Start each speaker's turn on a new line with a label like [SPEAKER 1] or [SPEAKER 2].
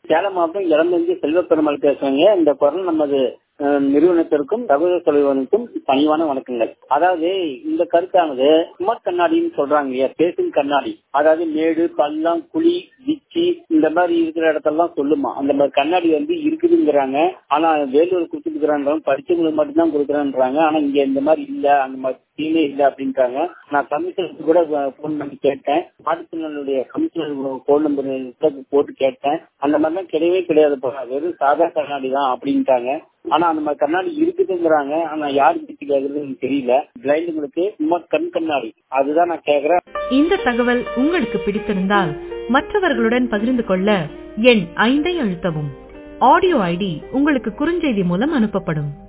[SPEAKER 1] சேலம் மாவட்டம் இளந்தஞ்சி செல்வப்பெருமாள் பேசுறீங்க இந்த குரல் நமது அஹ், நிறுவனத்திற்கும் சகோதர தலைவனுக்கும் பணிவான வணக்கங்கள் அதாவது இந்த கருத்தானது ஸ்மார்ட் கண்ணாடின்னு சொல்றாங்க இல்லையா பேசும் கண்ணாடி அதாவது மேடு பள்ளம் குழி டிச்சி இந்த மாதிரி இருக்கிற இடத்தெல்லாம் சொல்லுமா அந்த மாதிரி கண்ணாடி வந்து இருக்குதுங்கிறாங்க ஆனா வேலூர் கொடுத்துருக்காங்க படிச்சவங்களுக்கு மட்டும்தான் கொடுக்குறேன்றாங்க ஆனா இங்க இந்த மாதிரி இல்ல அந்த மாதிரி கீழே இல்ல அப்படின்றாங்க நான் கமிஷனருக்கு கூட போன் பண்ணி கேட்டேன் மாற்றுத்திறனுடைய கமிஷனர் போன் நம்பர் போட்டு கேட்டேன் அந்த மாதிரிலாம் கிடையவே கிடையாது போல வெறும் சாதா கண்ணாடி தான் அப்படின்ட்டாங்க ஆனா அந்த மாதிரி கண்ணாடி இருக்குதுங்கிறாங்க ஆனா யாரு பத்தி கேக்குறது எனக்கு தெரியல பிளைண்டுங்களுக்கு சும்மா கண் கண்ணாடி அதுதான் நான் கேக்குறேன்
[SPEAKER 2] இந்த தகவல் உங்களுக்கு பிடித்திருந்தால் மற்றவர்களுடன் பகிர்ந்து கொள்ள எண் ஐந்தை அழுத்தவும் ஆடியோ ஐடி உங்களுக்கு குறுஞ்செய்தி மூலம் அனுப்பப்படும்